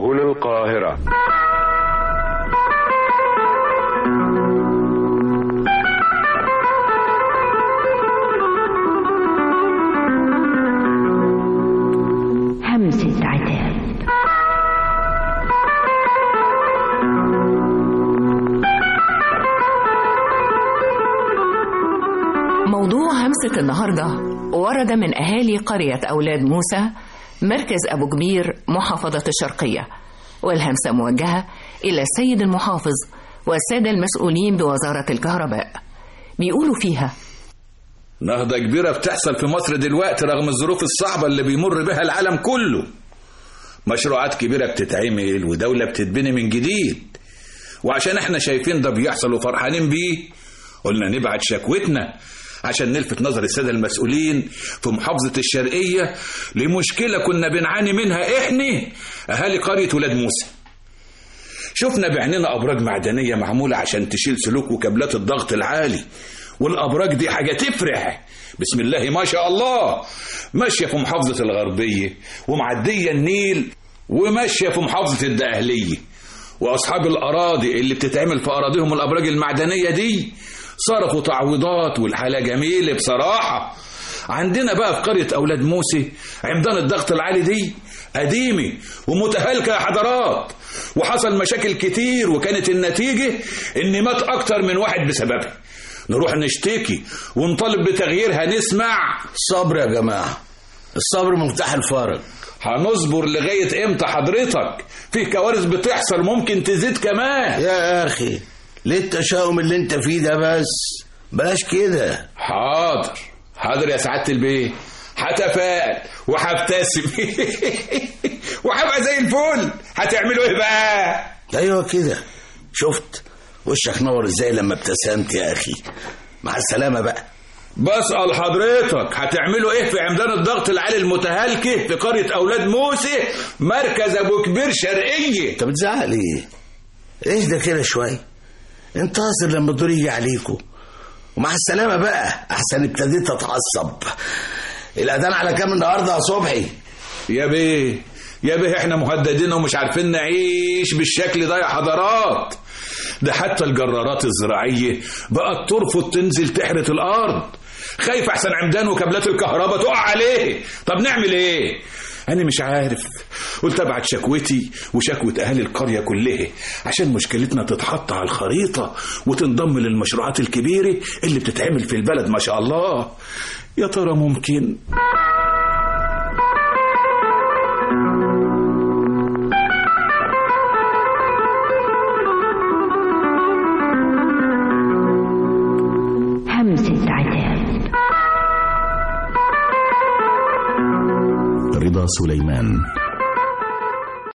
سبل القاهرة همسة عتاب موضوع همسة النهاردة ورد من أهالي قرية أولاد موسى مركز أبو كبير محافظة الشرقية والهمسة موجهة إلى السيد المحافظ والسادة المسؤولين بوزارة الكهرباء بيقولوا فيها نهضة كبيرة بتحصل في مصر دلوقتي رغم الظروف الصعبة اللي بيمر بها العالم كله مشروعات كبيرة بتتعمل ودولة بتتبني من جديد وعشان احنا شايفين ده بيحصل وفرحانين بيه قلنا نبعت شكوتنا عشان نلفت نظر السادة المسؤولين في محافظة الشرقية لمشكلة كنا بنعاني منها احنا أهالي قرية ولاد موسى شفنا بعيننا أبراج معدنية معمولة عشان تشيل سلوك وكابلات الضغط العالي والأبراج دي حاجة تفرح بسم الله ما شاء الله ماشية في محافظة الغربية ومعدية النيل وماشية في محافظة الدقهلية وأصحاب الأراضي اللي بتتعمل في أراضيهم الأبراج المعدنية دي صرفوا تعويضات والحالة جميلة بصراحة عندنا بقى في قرية أولاد موسى عمدان الضغط العالي دي قديمة ومتهالكة يا حضرات وحصل مشاكل كتير وكانت النتيجة إن مات أكتر من واحد بسببها نروح نشتكي ونطالب بتغييرها نسمع صبر يا جماعة الصبر مفتاح الفرج هنصبر لغاية امتى حضرتك في كوارث بتحصل ممكن تزيد كمان يا أخي ليه التشاؤم اللي انت فيه ده بس بلاش كده حاضر حاضر يا سعادة البيه هتفائل وهبتسم وهبقى زي الفل هتعملوا ايه بقى ايوه كده شفت وشك نور ازاي لما ابتسمت يا اخي مع السلامة بقى بسأل حضرتك هتعملوا ايه في عمدان الضغط العالي المتهالكة في قرية اولاد موسى مركز ابو كبير شرقية انت بتزعق ليه اهدى كده شوية انتظر لما الدور يجي عليكم ومع السلامة بقى احسن ابتديت اتعصب الاذان على كام النهارده يا صبحي يا بيه يا بيه احنا مهددين ومش عارفين نعيش بالشكل ده يا حضرات ده حتى الجرارات الزراعية بقت ترفض تنزل تحرث الأرض خايف أحسن عمدان وكابلات الكهرباء تقع عليه طب نعمل إيه أنا مش عارف قلت أبعت شكوتي وشكوة أهالي القرية كلها عشان مشكلتنا تتحط على الخريطة وتنضم للمشروعات الكبيرة اللي بتتعمل في البلد ما شاء الله يا ترى ممكن همسة عتاب رضا سليمان